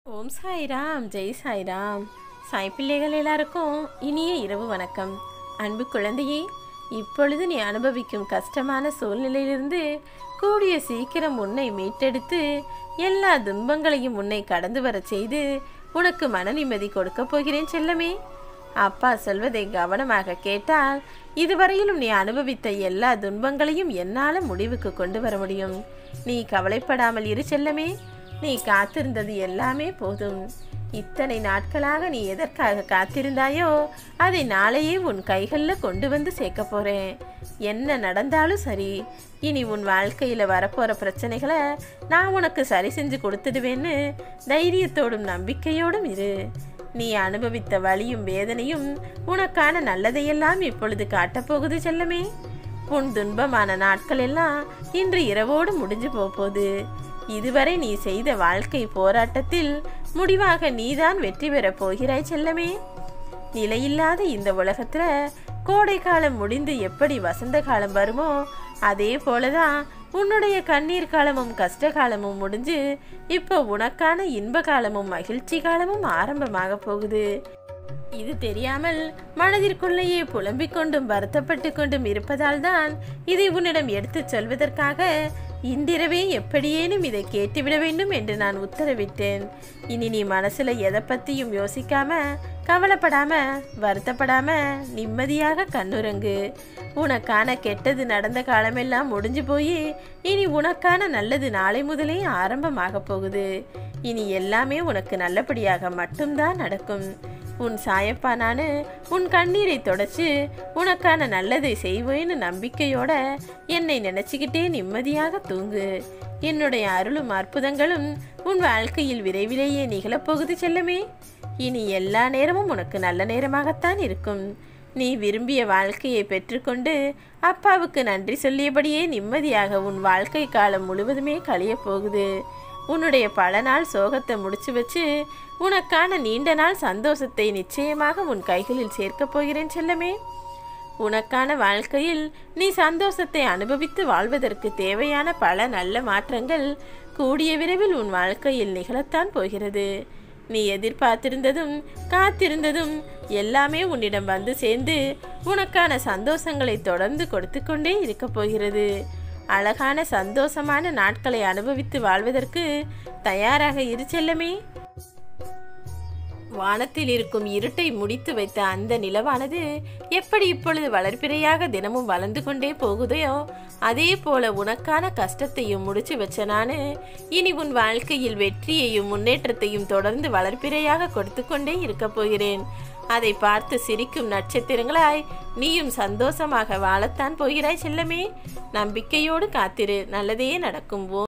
ஓம் சாய்ராம் ஜெய் சாய்ராம் சாய் பிள்ளைகள் எல்லாருக்கும் இனிய இரவு வணக்கம் அன்பு குழந்தையே இப்பொழுது நீ அனுபவிக்கும் கஷ்டமான சூழ்நிலையிலிருந்து கூடிய சீக்கிரம் உன்னை மீட்டெடுத்து எல்லா துன்பங்களையும் உன்னை கடந்து வரச் செய்து உனக்கு மன நிம்மதி கொடுக்கப் போகிறேன் செல்லமே அப்பா சொல்வதை கவனமாக கேட்டால் இதுவரையிலும் நீ அனுபவித்த எல்லா துன்பங்களையும் என்னால் முடிவுக்கு கொண்டு வர முடியும் நீ கவலைப்படாமல் இரு செல்லமே நீ காத்திருந்தது எல்லாமே போதும் இத்தனை நாட்களாக நீ எதற்காக காத்திருந்தாயோ அதை நாளையே உன் கைகளில் கொண்டு வந்து சேர்க்க போறேன் என்ன நடந்தாலும் சரி இனி உன் வாழ்க்கையில் வரப்போகிற பிரச்சனைகளை நான் உனக்கு சரி செஞ்சு கொடுத்துடுவேன்னு தைரியத்தோடும் நம்பிக்கையோடும் இரு நீ அனுபவித்த வலியும் வேதனையும் உனக்கான நல்லதையெல்லாம் இப்பொழுது காட்டப்போகுது செல்லமே உன் துன்பமான நாட்கள் எல்லாம் இன்று இரவோடு முடிஞ்சு போகுது இதுவரை நீ செய்த வாழ்க்கை போராட்டத்தில் முடிவாக நீதான் வெற்றி பெறப் போகிறாய் செல்லமே நிலையில்லாத இந்த உலகத்துல கோடை காலம் முடிந்து எப்படி வசந்த காலம் வருமோ அதே போலதான் உன்னுடைய கண்ணீர் காலமும் கஷ்ட காலமும் முடிஞ்சு இப்போ உனக்கான இன்ப காலமும் மகிழ்ச்சி காலமும் ஆரம்பமாக போகுது இது தெரியாமல் மனதிற்குள்ளேயே புலம்பிக் கொண்டும் வருத்தப்பட்டு கொண்டும் இருப்பதால் தான் இதை உன்னிடம் எடுத்துச் சொல்வதற்காக இன்றிரவே எப்படியேனும் இதை கேட்டுவிட வேண்டும் என்று நான் உத்தரவிட்டேன் இனி நீ மனசுல எதை பத்தியும் யோசிக்காம கவலைப்படாம வருத்தப்படாம நிம்மதியாக கண்ணுறங்கு உனக்கான கெட்டது நடந்த காலமெல்லாம் முடிஞ்சு போய் இனி உனக்கான நல்லது நாளை முதலே ஆரம்பமாக போகுது இனி எல்லாமே உனக்கு நல்லபடியாக மட்டும்தான் நடக்கும் உன் சாயப்பா நானு உன் கண்ணீரை தொடச்சு உனக்கான நல்லதை செய்வேன்னு நம்பிக்கையோட என்னை நினைச்சுக்கிட்டே நிம்மதியாக தூங்கு என்னுடைய அருளும் அற்புதங்களும் உன் வாழ்க்கையில் விரைவிலேயே நிகழப்போகுது செல்லமே இனி எல்லா நேரமும் உனக்கு நல்ல நேரமாகத்தான் இருக்கும் நீ விரும்பிய வாழ்க்கையை பெற்றுக்கொண்டு அப்பாவுக்கு நன்றி சொல்லியபடியே நிம்மதியாக உன் வாழ்க்கை காலம் முழுவதுமே கழியப் போகுது உன்னுடைய பல நாள் சோகத்தை முடிச்சு வச்சு உனக்கான நீண்ட நாள் சந்தோஷத்தை நிச்சயமாக உன் கைகளில் சேர்க்கப் போகிறேன் செல்லமே உனக்கான வாழ்க்கையில் நீ சந்தோஷத்தை அனுபவித்து வாழ்வதற்கு தேவையான பல நல்ல மாற்றங்கள் கூடிய விரைவில் உன் வாழ்க்கையில் நிகழத்தான் போகிறது நீ எதிர்பார்த்திருந்ததும் காத்திருந்ததும் எல்லாமே உன்னிடம் வந்து சேர்ந்து உனக்கான சந்தோஷங்களை தொடர்ந்து கொடுத்து கொண்டே இருக்கப் போகிறது அழகான சந்தோஷமான நாட்களை அனுபவித்து வாழ்வதற்கு தயாராக இரு செல்லமே வானத்தில் இருக்கும் இருட்டை முடித்து வைத்த அந்த நிலவானது எப்படி இப்பொழுது வளர்ப்பிறையாக தினமும் வளர்ந்து கொண்டே போகுதையோ அதே போல உனக்கான கஷ்டத்தையும் முடிச்சு வச்ச நானு இனி உன் வாழ்க்கையில் வெற்றியையும் முன்னேற்றத்தையும் தொடர்ந்து வளர்ப்பிறையாக கொடுத்து கொண்டே இருக்கப் போகிறேன் அதை பார்த்து சிரிக்கும் நட்சத்திரங்களாய் நீயும் சந்தோஷமாக வாழத்தான் போகிறாய் செல்லமே நம்பிக்கையோடு காத்திரு நல்லதே நடக்கும் ஓ